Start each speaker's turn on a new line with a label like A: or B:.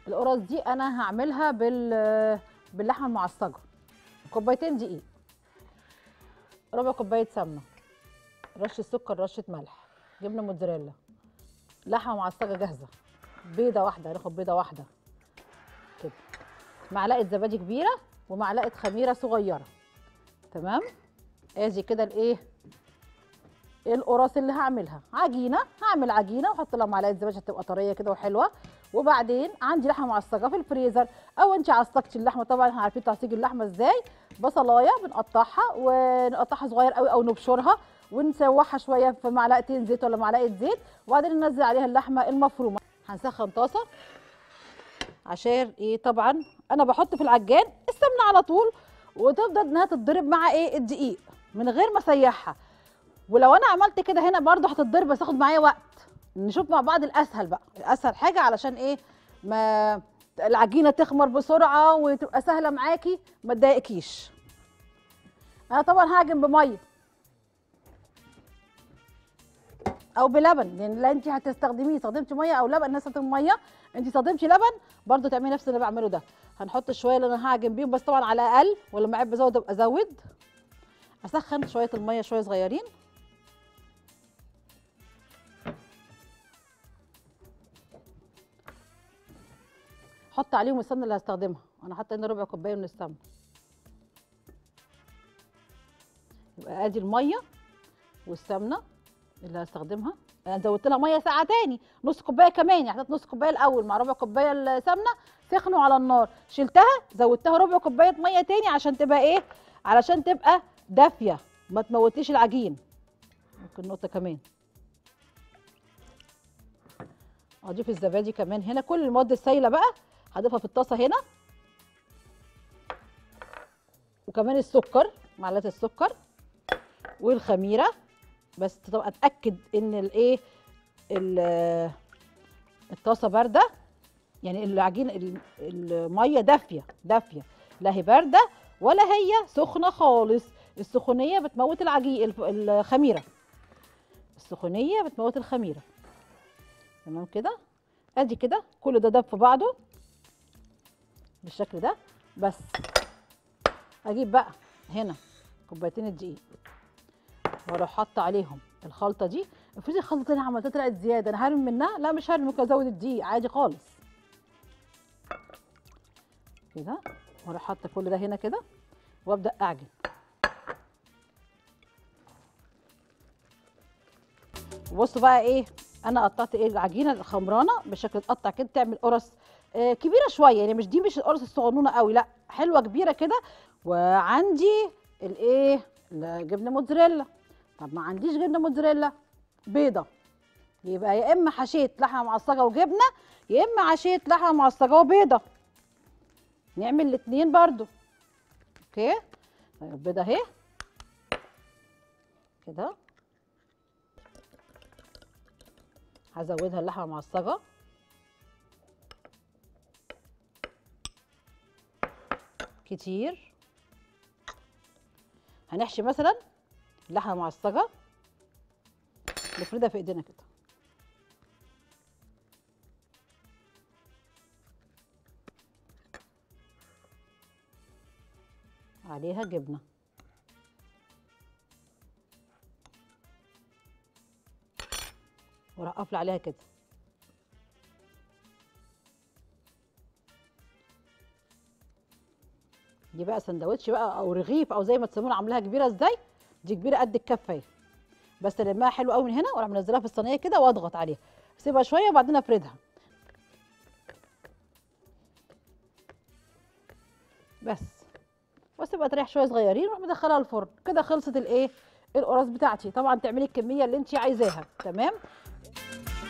A: القرص دي انا هعملها بال باللحمه المعصجه كوبايتين دقيق ربع كوبايه سمنه رشه سكر رشه ملح جبنه موتزاريلا لحمه معصجه جاهزه بيضه واحده هناخد بيضه واحده كده معلقه زبادي كبيره ومعلقه خميره صغيره تمام ادي كده الايه القراص اللي هعملها عجينه هعمل عجينه واحط لها معلقه زبادي عشان تبقى طريه كده وحلوه وبعدين عندي لحمه معصجه في الفريزر او انت عصقتي اللحمه طبعا احنا عارفين تعصيج اللحمه ازاي بصلايه بنقطعها ونقطعها صغير قوي او نبشرها ونسوحها شويه في معلقتين زيت ولا معلقه زيت وبعدين ننزل عليها اللحمه المفرومه هنسخن طاسه عشان ايه طبعا انا بحط في العجان السمنه على طول وتفضل انها تتضرب مع ايه الدقيق من غير ما اسيحها ولو انا عملت كده هنا برضو هتتضرب بس هاخد معايا وقت نشوف مع بعض الاسهل بقى اسهل حاجه علشان ايه ما العجينه تخمر بسرعه وتبقى سهله معاكي ما تضايقكيش انا طبعا هعجن بميه او بلبن لان لا انت هتستخدميه استخدمتي ميه او لبن الناس هتستخدم ميه انت استخدمتي لبن برضو تعملي نفس اللي بعمله ده هنحط شويه اللي انا هعجن بيهم بس طبعا على اقل ولما احب ازود ابقى ازود اسخن شويه الميه شويه صغيرين حط عليهم السمنه اللي هستخدمها انا حاطه هنا ربع كوبايه من السمنه يبقى ادي الميه والسمنه اللي هستخدمها انا زودت لها ميه ساعه تاني نص كوبايه كمان يعني حطيت نص كوبايه الاول مع ربع كوبايه السمنه سخنوا على النار شلتها زودتها ربع كوبايه ميه تاني عشان تبقى ايه علشان تبقى دافيه ما تموتيش العجين ممكن نقطه كمان اضيف الزبادي كمان هنا كل المواد السايله بقى هضيفها في الطاسه هنا وكمان السكر معلقه السكر والخميره بس طبعا اتاكد ان الايه ال- الطاسه بارده يعني العجين ال- الميه دافيه دافيه لا هي بارده ولا هي سخنه خالص السخونيه بتموت العجين الف- الخميره السخونيه بتموت الخميره تمام كده ادي كده كل ده دب في بعضه بالشكل ده بس اجيب بقى هنا كوبايتين الدقيق واروح حاطه عليهم الخلطه دي افرضي الخلطه دي انا عملتها طلعت زياده انا هرمي منها لا مش هرمي ممكن ازود الدقيق عادي خالص كده واروح حاطه كل ده هنا كده وابدا اعجن بصوا بقى ايه انا قطعت ايه العجينه الخمرانه بشكل تقطع كده تعمل قرص آه كبيره شويه يعني مش دي مش القرص الصغنونه قوي لا حلوه كبيره كده وعندي الايه الجبنه موتزاريلا طب ما عنديش جبنه موتزاريلا بيضه يبقى يا اما حشيت لحمه معصجه وجبنه يا اما حشيت لحمه معصجه وبيضه نعمل الاثنين برضو اوكي طيب البيضه اهي كده هزودها اللحمه المعصجه كتير هنحشي مثلا لحمه معصجه نفردها في ايدينا كده عليها جبنه وراح قافله عليها كده دي بقى سندوتش بقى او رغيف او زي ما تسموها عاملاها كبيره ازاي دي كبيره قد الكفه اهي بس لمها حلو قوي من هنا واروح منزلها في الصينيه كده واضغط عليها اسيبها شويه وبعدين افردها بس واسيبها تريح شويه صغيرين واروح مدخلها الفرن كده خلصت الايه القراص بتاعتي طبعا تعملي الكميه اللي انت عايزاها تمام